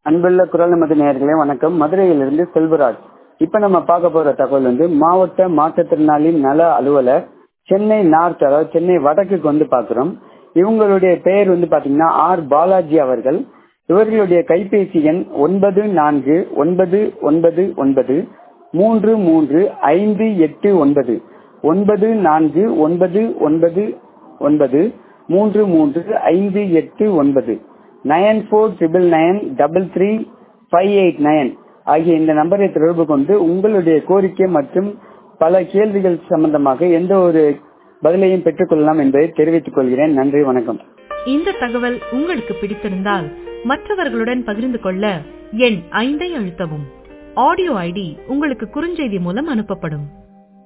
அன்புள்ள குரல் நமது நேயர்களே வணக்கம் மதுரையிலிருந்து செல்வராஜ் இப்ப நம்ம பார்க்க போற தகவல் வந்து மாவட்ட மாற்றுத்திறனாளி நல அலுவலர் சென்னை நார்த் அதாவது சென்னை வடக்குக்கு வந்து பாக்குறோம் இவங்களுடைய பெயர் வந்து பாத்தீங்கன்னா ஆர் பாலாஜி அவர்கள் இவர்களுடைய கைபேசி எண் ஒன்பது நான்கு ஒன்பது ஒன்பது ஒன்பது மூன்று மூன்று ஐந்து எட்டு ஒன்பது ஒன்பது நான்கு ஒன்பது ஒன்பது ஒன்பது மூன்று மூன்று ஐந்து எட்டு ஒன்பது nine four triple nine double three five eight nine ஆகிய இந்த நம்பரை தொடர்பு கொண்டு உங்களுடைய கோரிக்கை மற்றும் பல கேள்விகள் சம்பந்தமாக எந்த ஒரு பதிலையும் பெற்றுக்கொள்ளலாம் என்பதை தெரிவித்துக் கொள்கிறேன் நன்றி வணக்கம் இந்த தகவல் உங்களுக்கு பிடித்திருந்தால் மற்றவர்களுடன் பகிர்ந்து கொள்ள எண் ஐந்தை அழுத்தவும் ஆடியோ ஐடி உங்களுக்கு குறுஞ்செய்தி மூலம் அனுப்பப்படும்